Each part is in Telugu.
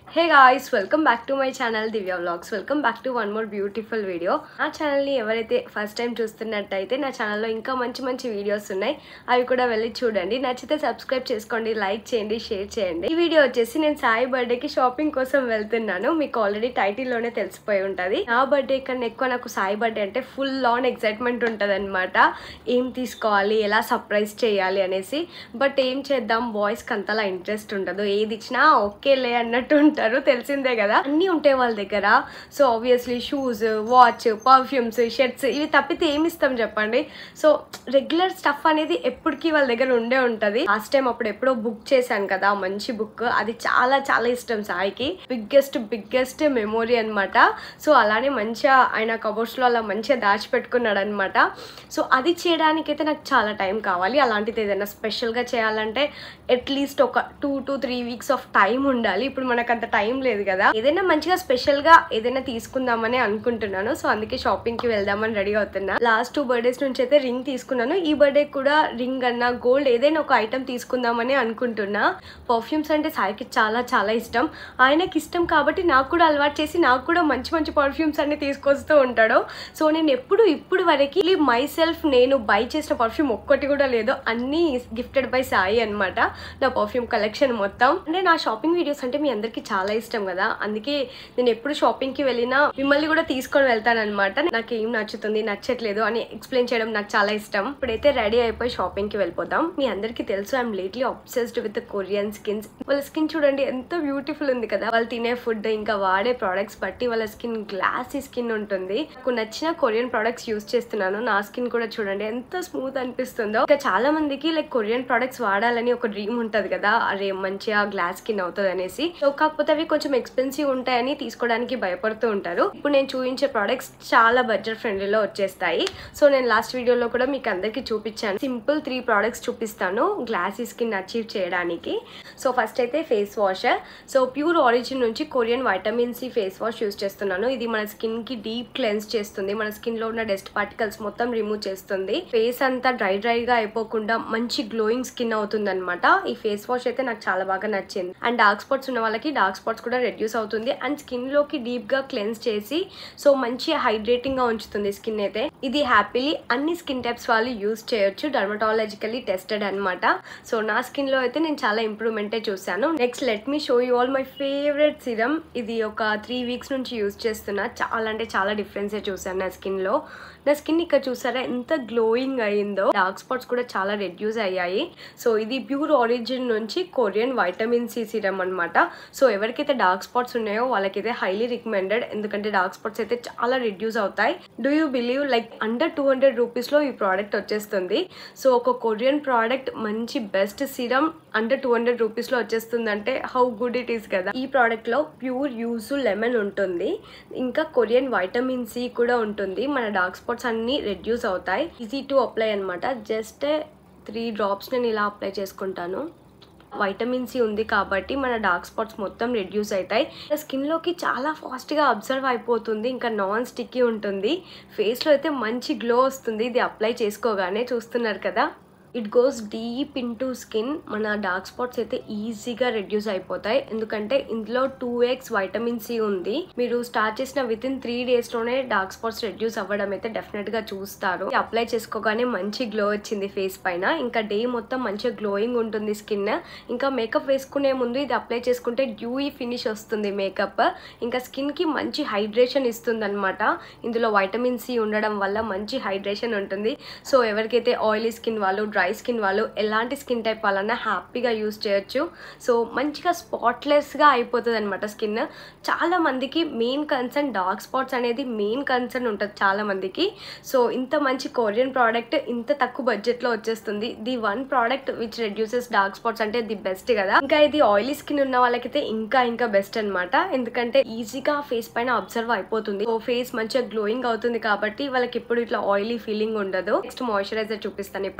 Hey guys welcome back to my channel Divya vlogs welcome back to one more beautiful video నా ఛానల్ని ఎవరైతే ఫస్ట్ టైం చూస్తున్నట్టయితే నా ఛానల్లో ఇంకా మంచి మంచి వీడియోస్ ఉన్నాయి అవి కూడా వెళ్ళి చూడండి నచ్చితే సబ్స్క్రైబ్ చేసుకోండి లైక్ చేయండి షేర్ చేయండి ఈ వీడియో వచ్చేసి నేను సాయి బర్త్డేకి షాపింగ్ కోసం వెళ్తున్నాను మీకు ఆల్రెడీ టైటిల్లోనే తెలిసిపోయి ఉంటుంది నా బర్త్డే కన్నా ఎక్కువ నాకు సాయి బర్త్డే అంటే ఫుల్ ఆన్ ఎక్సైట్మెంట్ ఉంటుంది అనమాట ఏం తీసుకోవాలి ఎలా సర్ప్రైజ్ చేయాలి అనేసి బట్ ఏం చేద్దాం బాయ్స్కి అంతలా ఇంట్రెస్ట్ ఉండదు ఏది ఇచ్చినా ఓకేలే అన్నట్టు ఉంటారు తెలిసిందే కదా అన్నీ ఉంటాయి వాళ్ళ దగ్గర so obviously shoes watch perfumes shirts ఇవి తప్పితే ఏమి ఇస్తాం చెప్పండి సో రెగ్యులర్ స్టఫ్ అనేది ఎప్పటికీ వాళ్ళ దగ్గర ఉండే ఉంటుంది లాస్ట్ టైం అప్పుడు ఎప్పుడో బుక్ చేశాను కదా మంచి బుక్ అది చాలా చాలా ఇష్టం సాయికి బిగ్గెస్ట్ బిగ్గెస్ట్ మెమొరీ అనమాట సో అలానే మంచిగా ఆయన కబోర్డ్స్లో అలా మంచిగా దాచిపెట్టుకున్నాడు అనమాట సో అది చేయడానికైతే నాకు చాలా టైం కావాలి అలాంటిది ఏదైనా స్పెషల్గా చేయాలంటే అట్లీస్ట్ ఒక two to three weeks of time ఉండాలి ఇప్పుడు మనకు అంత టైం లేదు కదా ఏదైనా మంచిగా స్పెషల్గా ఏదైనా తీసుకుందామని అనుకుంటున్నాను సో అందుకే షాపింగ్కి వెళ్దామని రెడీ అవుతున్నా లాస్ట్ టూ బర్త్డేస్ నుంచి అయితే రింగ్ తీసుకున్నాను ఈ బర్త్డే కూడా రింగ్ అన్న గోల్డ్ ఏదైనా ఒక ఐటమ్ తీసుకుందామని అనుకుంటున్నా పర్ఫ్యూమ్స్ అంటే సాయికి చాలా చాలా ఇష్టం ఆయనకి ఇష్టం కాబట్టి నాకు కూడా అలవాటు చేసి నాకు కూడా మంచి మంచి పర్ఫ్యూమ్స్ అన్ని తీసుకొస్తూ ఉంటాడు సో నేను ఎప్పుడు ఇప్పుడు వరకు మై సెల్ఫ్ నేను బై చేసిన పర్ఫ్యూమ్ ఒక్కటి కూడా లేదు అన్నీ గిఫ్టెడ్ బై సాయి అనమాట నా పర్ఫ్యూమ్ కలెక్షన్ మొత్తం అంటే నా షాపింగ్ వీడియోస్ అంటే మీ అందరికీ చాలా ఇష్టం కదా అందుకే నేను ఎప్పుడు షాపింగ్కి వెళ్ళినా మిమ్మల్ని కూడా తీసుకొని వెళ్తాను అనమాట నాకు ఏం నచ్చుతుంది నచ్చట్లేదు అని ఎక్స్ప్లెయిన్ చేయడం నాకు చాలా ఇష్టం ఇప్పుడైతే రెడీ అయిపోయి షాపింగ్కి వెళ్ళిపోదాం మీ అందరికీ తెలుసు I'm lately obsessed with Korean skins వాళ్ళ స్కిన్ చూడండి ఎంత బ్యూటిఫుల్ ఉంది కదా వాళ్ళు తినే ఫుడ్ ఇంకా వాడే ప్రోడక్ట్స్ బట్టి వాళ్ళ స్కిన్ గ్లాసీ స్కిన్ ఉంటుంది నాకు నచ్చిన కొరియన్ ప్రోడక్ట్స్ యూస్ చేస్తున్నాను నా స్కిన్ కూడా చూడండి ఎంత స్మూత్ అనిపిస్తుందో ఇంకా చాలా మందికి లైక్ కొరియన్ ప్రోడక్ట్స్ వాడాలని ఒక డ్రీమ్ ఉంటది కదా అరే మంచిగా గ్లాస్ స్కిన్ అవుతుంది అనేసి సో కాకపోతే అవి కొంచెం ఎక్స్పెన్సివ్ ఉంటాయని తీసుకోవడానికి భయపడుతూ ఉంటారు ఇప్పుడు నేను చూపించే ప్రోడక్ట్స్ చాలా బడ్జెట్ ఫ్రెండ్లీలో వచ్చేస్తాయి సో నేను లాస్ట్ వీడియోలో కూడా మీకు అందరికీ చూపించాను సింపుల్ త్రీ ప్రోడక్ట్స్ చూపిస్తాను గ్లాసీ స్కిన్ అచీవ్ చేయడానికి సో ఫస్ట్ అయితే face wash so pure origin నుంచి Korean vitamin C face wash use చేస్తున్నాను ఇది మన స్కిన్ కి డీప్ క్లెన్స్ చేస్తుంది మన స్కిన్ లో ఉన్న డస్ట్ పార్టికల్స్ మొత్తం రిమూవ్ చేస్తుంది ఫేస్ అంతా డ్రై డ్రై గా అయిపోకుండా మంచి గ్లోయింగ్ స్కిన్ అవుతుంది అనమాట ఈ ఫేస్ వాష్ అయితే నాకు చాలా బాగా నచ్చింది అండ్ డార్క్ స్పాట్స్ ఉన్న వాళ్ళకి డార్క్ స్పాట్స్ కూడా రెడ్యూస్ అవుతుంది అండ్ స్కిన్ లోకి డీప్ గా క్లెన్స్ చేసి సో మంచి హైడ్రేటింగ్ గా ఉంచుతుంది స్కిన్ అయితే ఇది హ్యాపీలీ అన్ని స్కిన్ టైప్స్ వాళ్ళు యూస్ చేయొచ్చు డర్మటాలజికల్లీ టెస్టెడ్ అనమాట సో నా స్కిన్ లో అయితే నేను చాలా ఇంప్రూవ్మెంటే చూసాను next let me show you all my favourite serum ఇది ఒక త్రీ వీక్స్ నుంచి యూస్ చేస్తున్నా చాలా అంటే చాలా డిఫరెన్సే చూసాను నా స్కిన్ లో నా స్కిన్ ఇక్కడ చూసారా ఎంత గ్లోయింగ్ అయిందో డార్క్ స్పాట్స్ కూడా చాలా రెడ్యూస్ అయ్యాయి సో ఇది ప్యూర్ ఆరిజిన్ నుంచి కొరియన్ వైటమిన్ సి సిరమ్ అనమాట సో ఎవరికైతే డార్క్ స్పాట్స్ ఉన్నాయో వాళ్ళకైతే హైలీ రికమెండెడ్ ఎందుకంటే డార్క్ స్పాట్స్ అయితే చాలా రెడ్యూస్ అవుతాయి do you believe like under two hundred రూపీస్లో ఈ ప్రోడక్ట్ వచ్చేస్తుంది సో ఒక కొరియన్ ప్రోడక్ట్ మంచి best serum under two hundred రూపీస్లో వచ్చేస్తుందంటే హౌ గుడ్ ఇట్ ఈస్ కదా ఈ ప్రోడక్ట్లో ప్యూర్ యూజ్ లెమన్ ఉంటుంది ఇంకా కొరియన్ వైటమిన్ సి కూడా ఉంటుంది మన డార్క్ స్పాట్స్ అన్ని రెడ్యూస్ అవుతాయి ఈజీ టు అప్లై అనమాట జస్ట్ త్రీ డ్రాప్స్ నేను ఇలా అప్లై చేసుకుంటాను వైటమిన్ సి ఉంది కాబట్టి మన డార్క్ స్పాట్స్ మొత్తం రెడ్యూస్ అవుతాయి స్కిన్ లోకి చాలా ఫాస్ట్ గా అబ్జర్వ్ అయిపోతుంది ఇంకా నాన్ స్టిక్కీ ఉంటుంది ఫేస్ లో అయితే మంచి గ్లో వస్తుంది ఇది అప్లై చేసుకోగానే చూస్తున్నారు కదా it goes deep into skin మన డార్క్ స్పాట్స్ అయితే ఈజీగా రెడ్యూస్ అయిపోతాయి ఎందుకంటే ఇందులో టూ ఎక్స్ వైటమిన్ సి ఉంది మీరు స్టార్ట్ చేసిన విత్ ఇన్ త్రీ డేస్ లోనే డార్క్ స్పాట్స్ రెడ్యూస్ అవ్వడం అయితే డెఫినెట్ గా చూస్తారు అప్లై చేసుకోగానే మంచి గ్లో వచ్చింది ఫేస్ పైన ఇంకా డే మొత్తం మంచిగా గ్లోయింగ్ ఉంటుంది స్కిన్ ఇంకా మేకప్ వేసుకునే ముందు ఇది అప్లై చేసుకుంటే డ్యూయి ఫినిష్ వస్తుంది మేకప్ ఇంకా స్కిన్ కి మంచి హైడ్రేషన్ ఇస్తుంది అనమాట ఇందులో వైటమిన్ సి ఉండడం వల్ల మంచి హైడ్రేషన్ ఉంటుంది సో ఎవరికైతే ఆయిలీ స్కిన్ వాళ్ళు డ్రై స్కిన్ వాళ్ళు ఎలాంటి స్కిన్ టైప్ వాళ్ళన్నా హ్యాపీగా యూస్ చేయొచ్చు సో మంచిగా స్పాట్లెస్గా అయిపోతుంది అనమాట స్కిన్ చాలా మందికి మెయిన్ కన్సర్న్ డార్క్ స్పాట్స్ అనేది మెయిన్ కన్సర్న్ ఉంటుంది చాలా మందికి సో ఇంత మంచి కొరియన్ ప్రోడక్ట్ ఇంత తక్కువ బడ్జెట్లో వచ్చేస్తుంది the one product which reduces dark spots అంటే ది బెస్ట్ కదా ఇంకా ఇది ఆయిలీ స్కిన్ ఉన్న వాళ్ళకైతే ఇంకా ఇంకా బెస్ట్ అనమాట ఎందుకంటే ఈజీగా ఫేస్ పైన అబ్జర్వ్ అయిపోతుంది సో ఫేస్ మంచిగా గ్లోయింగ్ అవుతుంది కాబట్టి వాళ్ళకి ఇప్పుడు ఇట్లా ఆయిలీ ఫీలింగ్ ఉండదు నెక్స్ట్ మాయిశ్చరైజర్ చూపిస్తాను ఇప్పుడు ప్యూర్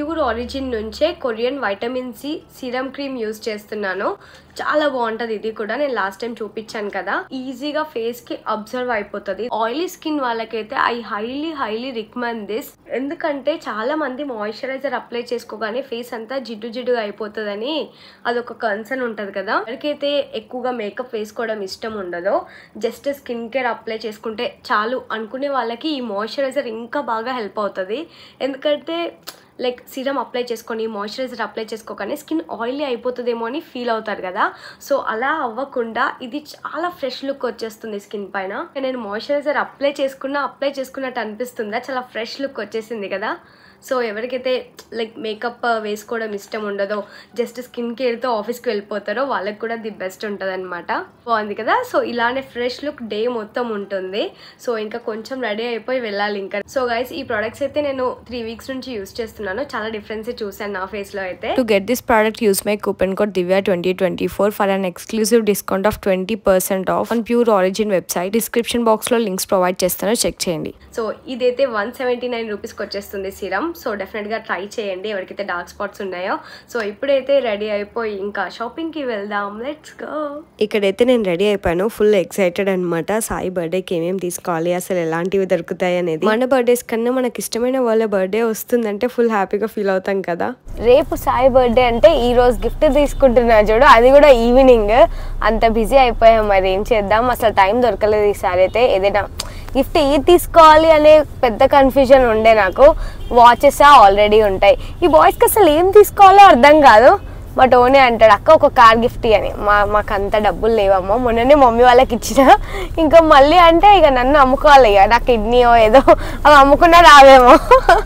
ప్యూర్ ఆరిజిన్ నుంచే Korean vitamin C serum cream use చేస్తున్నాను చాలా బాగుంటది ఇది కూడా నేను లాస్ట్ టైం చూపించాను కదా ఈజీగా ఫేస్ కి అబ్జర్వ్ అయిపోతుంది ఆయిలీ స్కిన్ వాళ్ళకైతే I highly highly recommend this ఎందుకంటే చాలా మంది మాయిశ్చరైజర్ అప్లై చేసుకోగానే ఫేస్ అంతా జిడ్డు జిడ్డుగా అయిపోతుందని అదొక కన్సర్న్ ఉంటుంది కదా ఎవరికైతే ఎక్కువగా మేకప్ వేసుకోవడం ఇష్టం ఉండదో జస్ట్ స్కిన్ కేర్ అప్లై చేసుకుంటే చాలు అనుకునే వాళ్ళకి ఈ మాయిశ్చరైజర్ ఇంకా బాగా హెల్ప్ అవుతుంది ఎందుకంటే లైక్ సీరం అప్లై చేసుకొని మాయిశ్చరైజర్ అప్లై చేసుకోగానే స్కిన్ ఆయిలీ అయిపోతుందేమో అని ఫీల్ అవుతారు కదా సో అలా అవ్వకుండా ఇది చాలా ఫ్రెష్ లుక్ వచ్చేస్తుంది స్కిన్ పైన నేను మాయిశ్చరైజర్ అప్లై చేసుకున్నా అప్లై చేసుకున్నట్టు అనిపిస్తుందా చాలా ఫ్రెష్ లుక్ వచ్చేసింది కదా సో ఎవరికైతే లైక్ మేకప్ వేసుకోవడం ఇష్టం ఉండదో జస్ట్ స్కిన్ కేర్తో ఆఫీస్కి వెళ్ళిపోతారో వాళ్ళకి కూడా ది బెస్ట్ ఉంటుంది అనమాట బాగుంది కదా సో ఇలానే ఫ్రెష్ లుక్ డే మొత్తం ఉంటుంది సో ఇంకా కొంచెం రెడీ అయిపోయి వెళ్ళాలి ఇంకా సో గైస్ ఈ ప్రొడక్ట్స్ అయితే నేను త్రీ వీక్స్ నుంచి యూస్ చేస్తున్నాను చాలా డిఫరెన్స్ చూసాను నా ఫేస్లో అయితే To get this product, use my coupon code DIVYA2024 for an exclusive discount of 20% off on Pure Origin website. Description box లో లింక్స్ ప్రొవైడ్ చేస్తాను చెక్ చేయండి సో ఇదైతే వన్ సెవెంటీ నైన్ రూపీస్కి వచ్చేస్తుంది సిరం సో డెఫినెట్గా ట్రై చేయండి ఎవరికైతే డార్క్ స్పాట్స్ ఉన్నాయో సో ఇప్పుడైతే రెడీ అయిపోయి ఇంకా షాపింగ్కి వెళ్దాం లెట్స్ గో ఇక్కడైతే నేను రెడీ అయిపోయాను ఫుల్ ఎక్సైటెడ్ అనమాట సాయి బర్త్డేకి ఏమేమి తీసుకోవాలి అసలు ఎలాంటివి దొరుకుతాయి అనేది మన బర్త్డేస్ కన్నా మనకి ఇష్టమైన వాళ్ళ బర్త్డే వస్తుందంటే ఫుల్ హ్యాపీగా ఫీల్ అవుతాం కదా రేపు సాయి బర్త్డే అంటే ఈ రోజు గిఫ్ట్ తీసుకుంటున్నా చూడు అది కూడా ఈవినింగ్ అంత బిజీ అయిపోయాం మరి ఏం చేద్దాం అసలు టైం దొరకలేదు ఈసారి అయితే ఏదైనా గిఫ్ట్ ఏది తీసుకోవాలి అనే పెద్ద కన్ఫ్యూజన్ ఉండే నాకు వాచెస్ ఆల్రెడీ ఉంటాయి ఈ బాయ్స్కి అసలు ఏం తీసుకోవాలో అర్థం కాదు బట్ ఓనే అంటాడు అక్క ఒక కార్ గిఫ్ట్ అని మా మాకు అంత డబ్బులు లేవమ్మా మొన్ననే మమ్మీ వాళ్ళకి ఇచ్చిన ఇంకా మళ్ళీ అంటే ఇక నన్ను అమ్ముకోవాలి ఇక నా కిడ్నీయో ఏదో అవి అమ్ముకున్నా రావేమో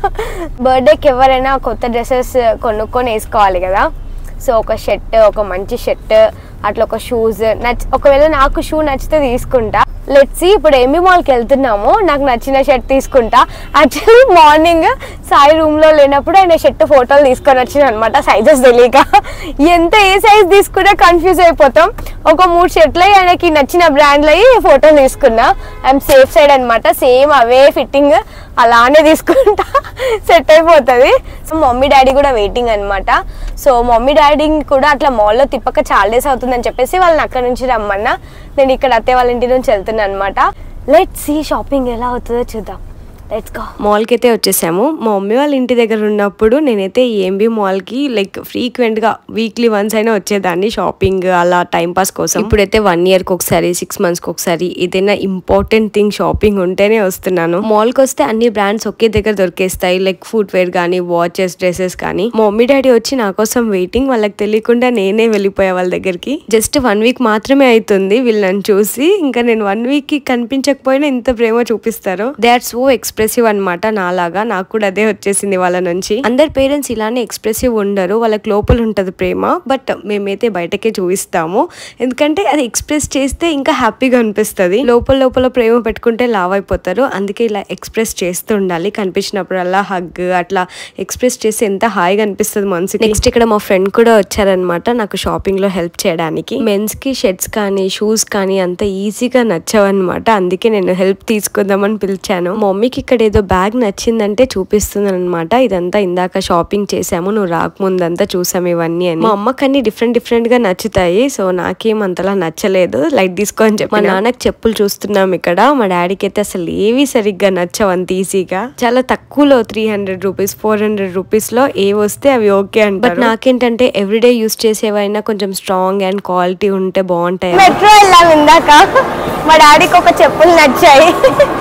బర్త్డేకి ఎవరైనా కొత్త డ్రెస్సెస్ కొనుక్కొని వేసుకోవాలి కదా సో ఒక షర్ట్ ఒక మంచి షర్ట్ అట్లా ఒక షూస్ నచ్చ ఒకవేళ నాకు షూ నచ్చితే తీసుకుంటా లెట్స్ ఇప్పుడు ఎంబీ మాల్కి వెళ్తున్నాము నాకు నచ్చిన షర్ట్ తీసుకుంటా యాక్చువల్లీ మార్నింగ్ సాయి రూమ్లో లేనప్పుడు ఆయన షర్ట్ ఫోటోలు తీసుకొని వచ్చిన అనమాట సైజెస్ తెలియక ఎంత ఏ సైజ్ తీసుకున్నా కన్ఫ్యూజ్ అయిపోతాం ఒక మూడు షర్ట్లు ఆయనకి నచ్చిన బ్రాండ్లు అయ్యి ఫోటోలు తీసుకున్నా ఐఎమ్ సేఫ్ సైడ్ అనమాట సేమ్ అవే ఫిట్టింగ్ అలానే తీసుకుంటా సెట్ అయిపోతుంది సో మమ్మీ డాడీ కూడా వెయిటింగ్ అనమాట సో మమ్మీ డాడీ కూడా అట్లా మాల్లో తిప్పక చాలా డేస్ అవుతుందని చెప్పేసి వాళ్ళని అక్కడ నుంచి రమ్మన్నా నేను ఇక్కడ అత్తయ్య వాళ్ళ ఇంటి నుంచి వెళ్తున్నాను అనమాట లెట్ సి షాపింగ్ ఎలా అవుతుందో చూద్దాం లెట్స్ గో మాల్కి అయితే వచ్చేసాము మా మమ్మీ వాళ్ళ ఇంటి దగ్గర ఉన్నప్పుడు నేనైతే ఏంబి మాల్కి లైక్ ఫ్రీక్వెంట్గా వీక్లీ వన్స్ అయినా వచ్చేదాన్ని షాపింగ్ అలా టైం పాస్ కోసం ఇప్పుడైతే వన్ ఇయర్కి ఒకసారి సిక్స్ మంత్స్కి ఒకసారి ఏదైనా ఇంపార్టెంట్ థింగ్ షాపింగ్ ఉంటేనే వస్తున్నాను మాల్కి వస్తే అన్ని బ్రాండ్స్ ఒకే దగ్గర దొరికేస్తాయి లైక్ ఫుడ్ వేర్ కానీ వాచెస్ డ్రెస్సెస్ కానీ మా మమ్మీ డాడీ వచ్చి నా కోసం వెయిటింగ్ వాళ్ళకి తెలియకుండా నేనే వెళ్ళిపోయా వాళ్ళ దగ్గరికి జస్ట్ వన్ వీక్ మాత్రమే అవుతుంది వీళ్ళు నన్ను చూసి ఇంకా నేను వన్ వీక్ కి కనిపించకపోయినా ఇంత ప్రేమ చూపిస్తారు దే ఆర్ సో ఎక్స్ప్రెసివ్ అనమాట నాలాగా నాకు కూడా అదే వచ్చేసింది వాళ్ళ నుంచి అందరి పేరెంట్స్ ఇలానే ఎక్స్ప్రెసివ్ ఉండరు వాళ్ళకి లోపల ఉంటది ప్రేమ బట్ మేమైతే బయటకే చూపిస్తాము ఎందుకంటే అది ఎక్స్ప్రెస్ చేస్తే ఇంకా హ్యాపీగా అనిపిస్తుంది లోపల లోపల ప్రేమ పెట్టుకుంటే లావ్ అయిపోతారు అందుకే ఇలా ఎక్స్ప్రెస్ చేస్తూ ఉండాలి కనిపించినప్పుడల్లా హగ్ అట్లా ఎక్స్ప్రెస్ చేస్తే ఎంత హాయిగా అనిపిస్తుంది మనసుకి నెక్స్ట్ ఇక్కడ మా ఫ్రెండ్ కూడా వచ్చారనమాట నాకు షాపింగ్ లో హెల్ప్ చేయడానికి మెన్స్ కి షర్ట్స్ కానీ షూస్ కానీ అంత ఈజీగా నచ్చవన్నమాట అందుకే నేను హెల్ప్ తీసుకుందామని పిలిచాను మా మమ్మీకి ఇక్కడ ఏదో బ్యాగ్ నచ్చిందంటే చూపిస్తుంది అనమాట ఇదంతా ఇందాక షాపింగ్ చేసాము నువ్వు రాకముందంతా చూసాము ఇవన్నీ అని మా అమ్మకి అన్ని డిఫరెంట్ డిఫరెంట్ గా నచ్చుతాయి సో నాకేం అంతలా నచ్చలేదు లైట్ తీసుకో అని చెప్పి మా నాన్నకి చెప్పులు చూస్తున్నాం ఇక్కడ మా డాడీకి అయితే అసలు ఏవి సరిగ్గా నచ్చవు అంత ఈజీగా చాలా తక్కువలో three hundred rupees four hundred rupees లో ఏ వస్తే అవి ఓకే అంటారు బట్ నాకేంటంటే ఎవ్రీడే యూస్ చేసేవైనా కొంచెం స్ట్రాంగ్ అండ్ క్వాలిటీ ఉంటే బాగుంటాయి మెట్రో వెళ్ళాం ఇందాక మా డాడీకి ఒక చెప్పులు నచ్చాయి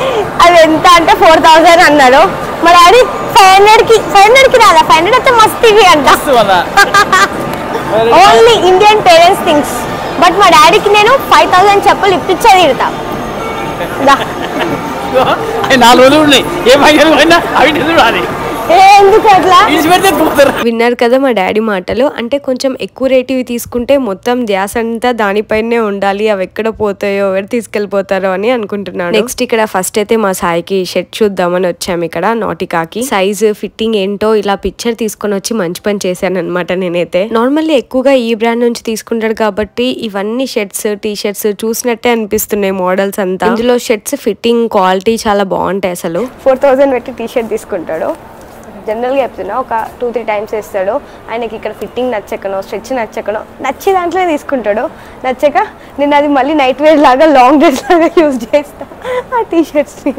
అవి ఎంత అంటే ఫోర్ థౌసండ్ అన్నాడు మా డాడీ ఫైవ్ హండ్రెడ్ కి ఫైవ్ హండ్రెడ్ కి రాదా ఫైవ్ హండ్రెడ్ అయితే మస్తు ఇవి అంట only Indian parents things but మా డాడీకి నేను ఫైవ్ థౌసండ్ చెప్పులు ఇప్పించేది ఇడతా అవి నాలుగు రోజులు ఉన్నాయి ఏ పైన పోయినా అవి చూడాలి ఏ ఎందుకు అట్లా విడిచిపెడితే పోతారు విన్నారు కదా మా డాడీ మాటలు అంటే కొంచెం ఎక్కువ రేటివి తీసుకుంటే మొత్తం ధ్యాస అంతా దానిపైనే ఉండాలి అవి ఎక్కడ పోతాయో ఎవరు తీసుకెళ్లిపోతారో అని అనుకుంటున్నాను నెక్స్ట్ ఇక్కడ ఫస్ట్ అయితే మా సాయికి షర్ట్ చూద్దామని వచ్చాము ఇక్కడ నాటికాకి సైజ్ ఫిట్టింగ్ ఏంటో ఇలా పిక్చర్ తీసుకొని వచ్చి మంచి పని చేశాను అనమాట నేనైతే నార్మల్లీ ఎక్కువగా ఈ బ్రాండ్ నుంచి తీసుకుంటాడు కాబట్టి ఇవన్నీ షర్ట్స్ టీ షర్ట్స్ చూసినట్టే అనిపిస్తున్నాయి మోడల్స్ అంతా ఇందులో షర్ట్స్ ఫిట్టింగ్ క్వాలిటీ చాలా బాగుంటాయి అసలు ఫోర్ థౌసండ్ పెట్టి టీ షర్ట్ తీసుకుంటాడు జనరల్గా చెప్తున్నా ఒక టూ త్రీ టైమ్స్ వేస్తాడు ఆయనకి ఇక్కడ ఫిట్టింగ్ నచ్చకనో స్ట్రెచ్ నచ్చకనో నచ్చే దాంట్లోనే తీసుకుంటాడు నచ్చక నేను అది మళ్ళీ నైట్ వేర్ లాగా లాంగ్ డ్రెస్ లాగా యూజ్ చేస్తా ఆ టీ షర్ట్స్ని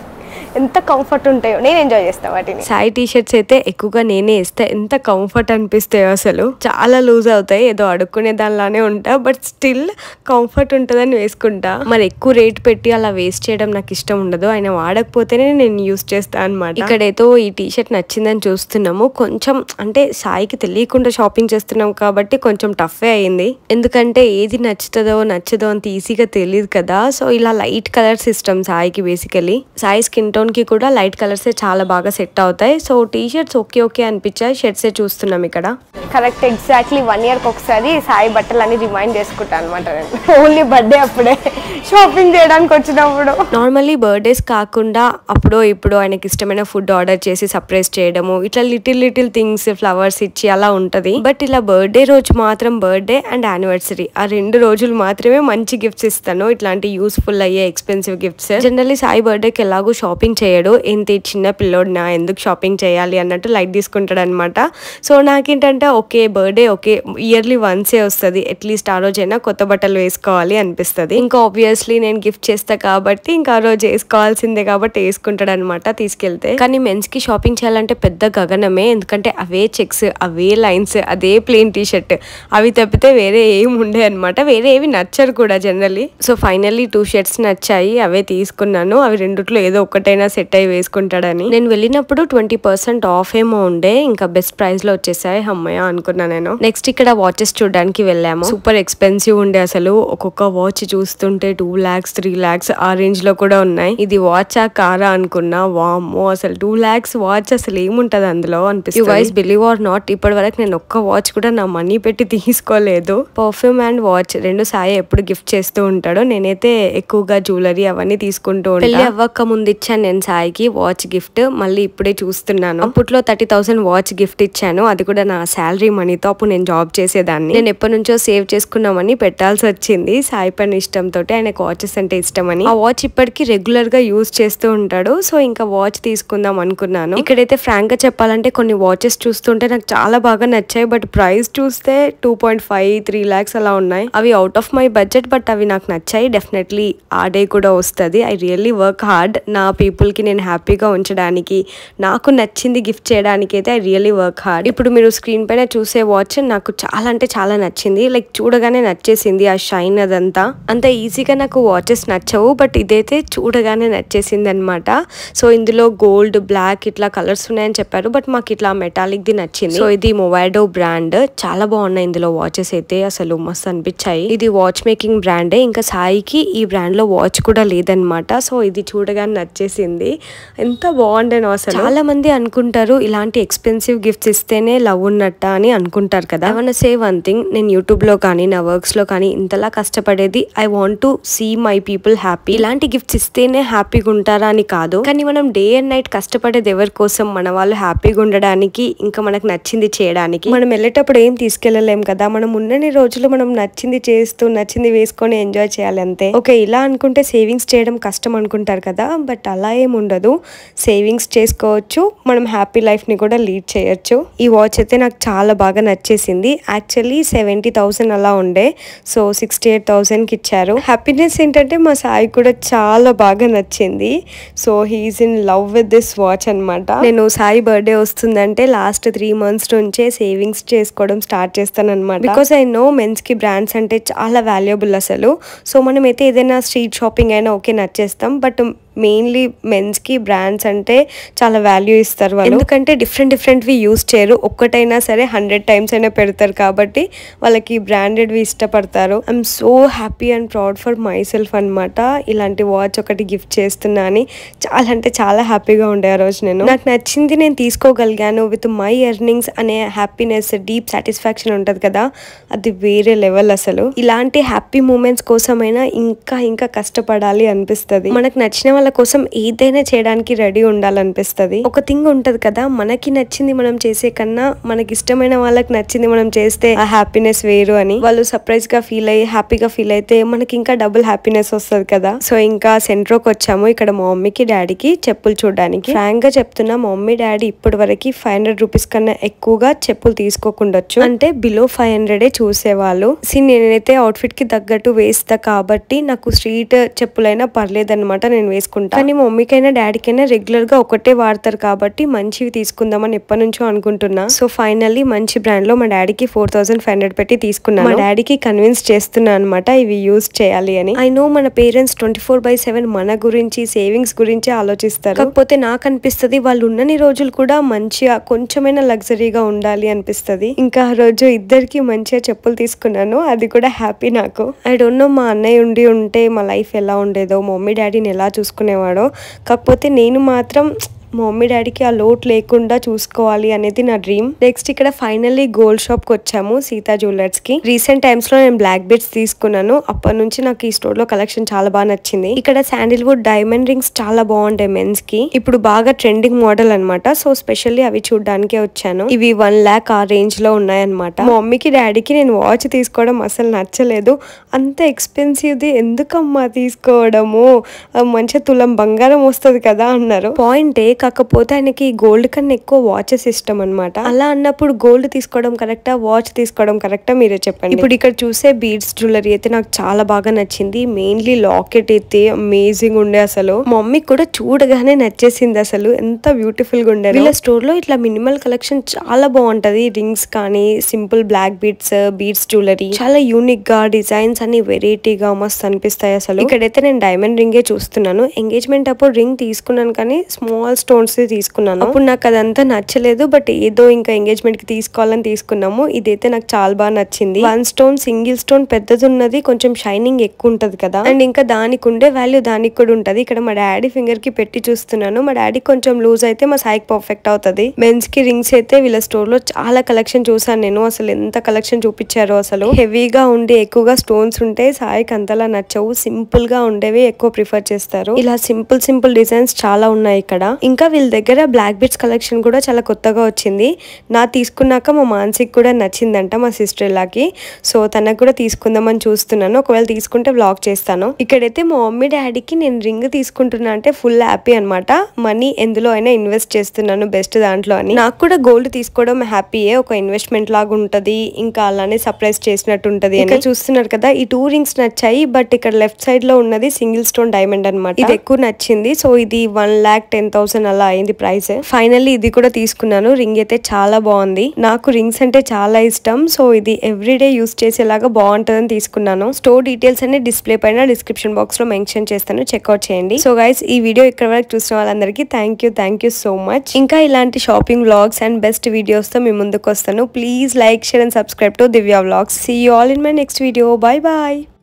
ఎంత కంఫర్ట్ ఉంటాయో నేను ఎంజాయ్ చేస్తాను వాటిని సాయి టీ షర్ట్స్ అయితే ఎక్కువగా నేనే ఇస్తా ఎంత కంఫర్ట్ అనిపిస్తాయో అసలు చాలా లూజ్ అవుతాయి ఏదో అడుక్కునే దానిలానే ఉంటా బట్ స్టిల్ కంఫర్ట్ ఉంటుందని వేసుకుంటా మరి ఎక్కువ రేట్ పెట్టి అలా వేస్ట్ చేయడం నాకు ఇష్టం ఉండదు ఆయన వాడకపోతేనే నేను యూస్ చేస్తాను అనమాట ఇక్కడైతే ఈ టీ షర్ట్ నచ్చిందని చూస్తున్నాము కొంచెం అంటే సాయికి తెలియకుండా షాపింగ్ చేస్తున్నాం కాబట్టి కొంచెం టఫే అయింది ఎందుకంటే ఏది నచ్చుతుందో నచ్చదో అంత ఈజీగా తెలియదు కదా సో ఇలా లైట్ కలర్స్ ఇష్టం సాయికి బేసికలీ సాయి స్కిన్ టోన్ కి కూడా లైట్ కలర్స్ చాలా బాగా సెట్ అవుతాయి so T shirts okay okay అనిపించాయి షర్ట్స్ చూస్తున్నాం ఇక్కడ కరెక్ట్ ఎగ్జాక్ట్లీ వన్ ఇయర్కి ఒకసారి సాయి బట్టలు అన్ని రిమైండ్ చేసుకుంటాను అనమాట నేను ఓన్లీ బర్త్డే అప్పుడే షాపింగ్ చేయడానికి వచ్చినప్పుడు నార్మల్లీ బర్త్డేస్ కాకుండా అప్పుడో ఇప్పుడు ఆయనకి ఇష్టమైన ఫుడ్ ఆర్డర్ చేసి సర్ప్రైజ్ చేయడము ఇట్లా లిటిల్ లిటిల్ థింగ్స్ ఫ్లవర్స్ ఇచ్చి అలా ఉంటది బట్ ఇలా బర్త్డే రోజు మాత్రం బర్త్డే అండ్ యానివర్సరీ ఆ రెండు రోజులు మాత్రమే మంచి గిఫ్ట్స్ ఇస్తాను ఇట్లాంటి యూస్ఫుల్ అయ్యే ఎక్స్పెన్సివ్ గిఫ్ట్స్ జనరల్లీ సాయి బర్త్డేకి ఎలాగో షాపింగ్ చేయడు ఏంటి చిన్న పిల్లోడినా ఎందుకు షాపింగ్ చేయాలి అన్నట్టు లైట్ తీసుకుంటాడు అనమాట సో నాకేంటంటే ఓకే బర్త్డే ఓకే ఇయర్లీ వన్సే వస్తుంది అట్లీస్ట్ ఆ రోజైనా కొత్త బట్టలు వేసుకోవాలి అనిపిస్తుంది ఇంకా ఆబ్వియస్లీ నేను గిఫ్ట్ చేస్తా కాబట్టి ఇంకా ఆ రోజు వేసుకోవాల్సిందే కాబట్టి వేసుకుంటాడు అనమాట తీసుకెళ్తే కానీ మెన్స్ కి షాపింగ్ చేయాలంటే పెద్ద గగనమే ఎందుకంటే అవే చెక్స్ అవే లైన్స్ అదే ప్లెయిన్ టీ షర్ట్ అవి తప్పితే వేరే ఏం ఉండే అనమాట వేరే ఏవి నచ్చరు కూడా generally so finally two shirts నచ్చాయి అవే తీసుకున్నాను అవి రెండిట్లో ఏదో ఒక్కటైనా సెట్ అయి వేసుకుంటాడని నేను వెళ్ళినప్పుడు ట్వంటీ పర్సెంట్ ఆఫ్ ఏమో ఉండే ఇంకా బెస్ట్ ప్రైస్ లో వచ్చేసాయి అమ్మయ్య అనుకున్నా నేను నెక్స్ట్ ఇక్కడ వాచెస్ చూడడానికి వెళ్ళాము సూపర్ ఎక్స్పెన్సివ్ ఉండే అసలు ఒక్కొక్క వాచ్ చూస్తుంటే టూ లాక్స్ త్రీ లాక్స్ ఆ రేంజ్ లో కూడా ఉన్నాయి ఇది వాచా కారా అనుకున్నా వామ్మో అసలు టూ లాక్స్ వాచ్ అసలు ఏముంటది అందులో అనిపిస్తుంది గైస్ బిలీవ్ ఆర్ నాట్ ఇప్పటి వరకు నేను ఒక్క వాచ్ కూడా నా మనీ పెట్టి తీసుకోలేదు పర్ఫ్యూమ్ అండ్ వాచ్ రెండు సాయి ఎప్పుడు గిఫ్ట్ చేస్తూ ఉంటాడు నేనైతే ఎక్కువగా జ్యువెలరీ అవన్నీ తీసుకుంటూ ఉంటాను పెళ్లి అవ్వక ముందు ఇచ్చాను నేను సాయికి వాచ్ గిఫ్ట్ మళ్ళీ ఇప్పుడే చూస్తున్నాను అప్పట్లో థర్టీ థౌసండ్ వాచ్ గిఫ్ట్ ఇచ్చాను అది కూడా నా శాలరీ మనీతో అప్పుడు నేను జాబ్ చేసేదాన్ని నేను ఎప్పటి నుంచో సేవ్ చేసుకున్నామని పెట్టాల్సి వచ్చింది సాయి పైన ఇష్టంతో ఆయనకు వాచెస్ అంటే ఇష్టమని ఆ వాచ్ ఇప్పటికి రెగ్యులర్ గా యూజ్ చేస్తూ ఉంటాడు సో ఇంకా వాచ్ తీసుకుందాం అనుకున్నాను ఇక్కడైతే ఫ్రాంక్ గా చెప్పాలంటే కొన్ని వాచెస్ చూస్తుంటే నాకు చాలా బాగా నచ్చాయి బట్ ప్రైస్ చూస్తే two point five three lakhs అలా ఉన్నాయి అవి out of my budget but అవి నాకు నచ్చాయి డెఫినెట్లీ ఆ డే కూడా వస్తుంది ఐ రియల్లీ వర్క్ హార్డ్ నా పీపుల్ కి నేను హ్యాపీగా ఉంచడానికి నాకు నచ్చింది గిఫ్ట్ చేయడానికి అయితే ఐ రియల్లీ వర్క్ హార్డ్ ఇప్పుడు మీరు స్క్రీన్ పైన చూసే వాచ్ నాకు చాలా అంటే చాలా నచ్చింది లైక్ చూడగానే నచ్చేసింది ఆ షైన్ అదంతా అంత ఈజీగా నాకు వాచెస్ నచ్చవు బట్ ఇదైతే చూడగానే నచ్చేసింది అనమాట సో ఇందులో గోల్డ్ బ్లాక్ ఇట్లా కలర్స్ ఉన్నాయని చెప్పారు బట్ మాకు ఇట్లా మెటాలిక్ ది నచ్చింది సో ఇది మొవైడో బ్రాండ్ చాలా బాగున్నాయి ఇందులో వాచెస్ అయితే అసలు మస్తు అనిపించాయి ఇది వాచ్ మేకింగ్ బ్రాండే ఇంకా సాయికి ఈ బ్రాండ్ లో వాచ్ కూడా లేదనమాట సో ఇది చూడగానే నచ్చేసింది ఎంత బాగుండేనో అసలు చాలా మంది అనుకుంటారు ఇలాంటి ఎక్స్పెన్సివ్ గిఫ్ట్స్ ఇస్తేనే లవ్ ఉన్నట్ట అని అనుకుంటారు కదా ఐ సే వన్ థింగ్ నేను యూట్యూబ్ లో కానీ నా వర్క్స్ లో కానీ ఇంతలా కష్టపడేది I want to see my people happy ఇలాంటి గిఫ్ట్స్ ఇస్తేనే హ్యాపీగా ఉంటారా అని కాదు కానీ మనం డే అండ్ నైట్ కష్టపడేది ఎవరి కోసం మన వాళ్ళు హ్యాపీగా ఉండడానికి ఇంకా మనకు నచ్చింది చేయడానికి మనం వెళ్ళేటప్పుడు ఏం తీసుకెళ్ళలేం కదా మనం ఉన్నన్ని రోజులు మనం నచ్చింది చేస్తూ నచ్చింది వేసుకొని ఎంజాయ్ చేయాలి అంతే ఓకే ఇలా అనుకుంటే సేవింగ్స్ చేయడం కష్టం అనుకుంటారు కదా బట్ అలా ఏం ఉండదు సేవింగ్స్ చేసుకోవచ్చు మనం హ్యాపీ లైఫ్ ని కూడా లీడ్ చేయొచ్చు ఈ వాచ్ అయితే నాకు చాలా బాగా నచ్చేసింది యాక్చువల్లీ సెవెంటీ థౌసండ్ అలా ఉండే సో సిక్స్టీ ఎయిట్ థౌసండ్ కి ఇచ్చారు హ్యాపీనెస్ ఏంటంటే మా సాయి కూడా చాలా బాగా నచ్చింది so he's in love with this watch అన్నమాట నేను సాయి బర్త్డే వస్తుందంటే లాస్ట్ త్రీ మంత్స్ నుంచే సేవింగ్స్ చేసుకోవడం స్టార్ట్ చేస్తాను అనమాట బికాస్ ఐ నో మెన్స్ కి బ్రాండ్స్ అంటే చాలా వాల్యుబుల్ అసలు సో మనం అయితే ఏదైనా స్ట్రీట్ షాపింగ్ అయినా ఓకే నచ్చేస్తాం బట్ మెయిన్లీ మెన్స్ కి బ్రాండ్స్ అంటే చాలా వాల్యూ ఇస్తారు వాళ్ళు ఎందుకంటే డిఫరెంట్ డిఫరెంట్ వి యూస్ చేయరు ఒక్కటైనా సరే హండ్రెడ్ టైమ్స్ అయినా పెడతారు కాబట్టి వాళ్ళకి బ్రాండెడ్ వి ఇష్టపడతారు I'm so happy and proud for my self అనమాట ఇలాంటి వాచ్ ఒకటి గిఫ్ట్ చేస్తున్నా అని చాలా అంటే చాలా హ్యాపీగా ఉండే ఆ రోజు నేను నాకు నచ్చింది నేను తీసుకోగలిగాను విత్ మై ఎర్నింగ్స్ అనే హ్యాపీనెస్ డీప్ సాటిస్ఫాక్షన్ ఉంటది కదా అది వేరే లెవెల్ అసలు ఇలాంటి హ్యాపీ మూమెంట్స్ కోసమైనా ఇంకా ఇంకా కష్టపడాలి అనిపిస్తుంది మనకు నచ్చిన వాళ్ళ కోసం ఏదైనా చేయడానికి రెడీ ఉండాలనిపిస్తది ఒక థింగ్ ఉంటది కదా మనకి నచ్చింది మనం చేసే కన్నా మనకి ఇష్టమైన వాళ్ళకి నచ్చింది మనం చేస్తే ఆ హ్యాపీనెస్ వేరు అని వాళ్ళు సర్ప్రైజ్ గా ఫీల్ అయ్యి హ్యాపీగా ఫీల్ అయితే మనకి ఇంకా డబుల్ హ్యాపీనెస్ వస్తుంది కదా సో ఇంకా సెంట్రోకి వచ్చాము ఇక్కడ మా మమ్మీకి డాడీకి చెప్పులు చూడడానికి ఫ్రాంక్ గా చెప్తున్నా మా మమ్మీ డాడీ ఇప్పటి వరకు ఫైవ్ హండ్రెడ్ రూపీస్ కన్నా ఎక్కువగా చెప్పులు తీసుకోకుండొచ్చు అంటే బిలో ఫైవ్ హండ్రెడే చూసేవాళ్ళు సి నేనైతే అవుట్ఫిట్ కి తగ్గట్టు వేస్తా కాబట్టి నాకు స్ట్రీట్ చెప్పులైనా పర్లేదు అనమాట నేను వేసుకుంటా కానీ మా మమ్మీకైనా డాడీకైనా రెగ్యులర్ గా ఒకటే వాడతారు కాబట్టి మంచివి తీసుకుందామని ఎప్పటి నుంచో అనుకుంటున్నా సో ఫైనల్లీ మంచి బ్రాండ్ లో మా డాడీకి ఫోర్ థౌసండ్ ఫైవ్ హండ్రెడ్ పెట్టి తీసుకున్నాను మా డాడీకి కన్విన్స్ చేస్తున్నా అనమాట ఇవి యూజ్ చేయాలి అని ఐ నో మన parents twenty four by seven మన గురించి సేవింగ్స్ గురించి ఆలోచిస్తారు కాకపోతే నాకు అనిపిస్తుంది వాళ్ళు ఉన్నన్ని రోజులు కూడా మంచిగా కొంచెమైనా లగ్జరీగా ఉండాలి అనిపిస్తది ఇంకా ఆ రోజు ఇద్దరికి మంచిగా చెప్పులు తీసుకున్నాను అది కూడా హ్యాపీ నాకు ఐ డోంట్ నో మా అన్నయ్య ఉండి ఉంటే మా లైఫ్ ఎలా ఉండేదో మా మమ్మీ డాడీని ఎలా చూసుకునేవాడో కాకపోతే నేను మాత్రం మా మమ్మీ డాడీకి ఆ లోటు లేకుండా చూసుకోవాలి అనేది నా డ్రీమ్ నెక్స్ట్ ఇక్కడ ఫైనల్లీ గోల్డ్ షాప్ కి వచ్చాము సీతా జ్యువెలర్స్ కి రీసెంట్ టైమ్స్ లో నేను బ్లాక్ బెడ్స్ తీసుకున్నాను అప్పటి నుంచి నాకు ఈ స్టోర్ లో కలెక్షన్ చాలా బాగా నచ్చింది ఇక్కడ శాండిల్వుడ్ డైమండ్ రింగ్స్ చాలా బాగుంటాయి మెన్స్ కి ఇప్పుడు బాగా ట్రెండింగ్ మోడల్ అన్నమాట సో స్పెషల్లీ అవి చూడడానికే వచ్చాను ఇవి వన్ లాక్ ఆ రేంజ్ లో ఉన్నాయన్నమాట మా మమ్మీకి డాడీకి నేను వాచ్ తీసుకోవడం అసలు నచ్చలేదు అంత ఎక్స్పెన్సివ్ ది ఎందుకమ్మా తీసుకోవడము ఆ, మంచిగా తులం బంగారం వస్తుంది కదా అన్నారు పాయింటే కాకపోతే ఆయనకి గోల్డ్ కన్నా ఎక్కువ వాచెస్ ఇష్టం అన్నమాట అలా అన్నప్పుడు గోల్డ్ తీసుకోవడం కరెక్టా వాచ్ తీసుకోవడం కరెక్టా మీరే చెప్పండి ఇప్పుడు ఇక్కడ చూసే బీడ్స్ జ్యువెలరీ అయితే నాకు చాలా బాగా నచ్చింది మెయిన్లీ లాకెట్ అయితే అమేజింగ్ ఉండే అసలు మా మమ్మీకి కూడా చూడగానే నచ్చేసింది అసలు ఎంత బ్యూటిఫుల్ గా ఉండే వీళ్ళ స్టోర్ లో ఇట్లా మినిమల్ కలెక్షన్ చాలా బాగుంటది రింగ్స్ కానీ simple black beads beads jewellery చాలా యూనిక్ గా డిజైన్స్ అన్ని వెరైటీగా మస్తు అనిపిస్తాయి అసలు ఇక్కడైతే నేను డైమండ్ రింగే చూస్తున్నాను ఎంగేజ్మెంట్ అప్పుడు రింగ్ తీసుకున్నాను కానీ స్మాల్ స్టోన్స్ తీసుకున్నాను అప్పుడు నాకు అదంతా నచ్చలేదు బట్ ఏదో ఇంకా ఎంగేజ్మెంట్ కి తీసుకోవాలని తీసుకున్నాము ఇదైతే నాకు చాలా బాగా నచ్చింది వన్ స్టోన్ సింగిల్ స్టోన్ పెద్దది ఉన్నది కొంచెం షైనింగ్ ఎక్కువ ఉంటది కదా అండ్ ఇంకా దానికి ఉండే వాల్యూ దానికి కూడా ఉంటది ఇక్కడ మా డాడీ ఫింగర్ కి పెట్టి చూస్తున్నాను మా డాడీ కొంచెం లూజ్ అయితే మా సాయికి పర్ఫెక్ట్ అవుతది మెన్స్ కి రింగ్స్ అయితే వీళ్ళ స్టోర్ లో చాలా కలెక్షన్ చూసాను నేను అసలు ఎంత కలెక్షన్ చూపించారో అసలు హెవీగా ఉండి ఎక్కువగా స్టోన్స్ ఉంటే సాయికి అంతలా నచ్చవు సింపుల్ గా ఉండేవి ఎక్కువ ప్రిఫర్ చేస్తారు ఇలా సింపుల్ సింపుల్ డిజైన్స్ చాలా ఉన్నాయి ఇక్కడ ఇంకా వీళ్ళ దగ్గర బ్లాక్ బిట్స్ కలెక్షన్ కూడా చాలా కొత్తగా వచ్చింది నా తీసుకున్నాక మా మానసిక్ కూడా నచ్చిందంట మా సిస్టర్ ఇలాకి సో తనకు కూడా తీసుకుందామని చూస్తున్నాను ఒకవేళ తీసుకుంటే బ్లాగ్ చేస్తాను ఇక్కడైతే మా మమ్మీ డాడీకి నేను రింగ్ తీసుకుంటున్నా అంటే ఫుల్ హ్యాపీ అన్నమాట మనీ ఎందులో అయినా ఇన్వెస్ట్ చేస్తున్నాను బెస్ట్ దాంట్లో అని నాకు కూడా గోల్డ్ తీసుకోవడం హ్యాపీయే ఒక ఇన్వెస్ట్మెంట్ లాగా ఉంటది ఇంకా అలానే సర్ప్రైజ్ చేసినట్టు ఉంటది ఇంకా చూస్తున్నారు కదా ఈ టూ రింగ్స్ నచ్చాయి బట్ ఇక్కడ లెఫ్ట్ సైడ్ లో ఉన్నది సింగిల్ స్టోన్ డైమండ్ అన్నమాట ఇది ఎక్కువ నచ్చింది సో ఇది వన్ లాక్ టెన్ థౌసండ్ అలా అయింది ప్రైస్ ఫైనల్లీ ఇది కూడా తీసుకున్నాను రింగ్ అయితే చాలా బాగుంది నాకు రింగ్స్ అంటే చాలా ఇష్టం సో ఇది ఎవ్రీడే యూస్ చేసేలాగా బాగుంటుందని తీసుకున్నాను స్టోర్ డీటెయిల్స్ అన్ని డిస్ప్లే పైన డిస్క్రిప్షన్ బాక్స్ లో మెన్షన్ చేస్తాను చెక్అవుట్ చేయండి సో గైస్ ఈ వీడియో ఇక్కడ వరకు చూసిన వాళ్ళందరికీ thank you thank you so much ఇంకా ఇలాంటి shopping vlogs and best videos తో మీ ముందుకు వస్తాను please like share and subscribe to Divya vlogs see you all in my next video bye bye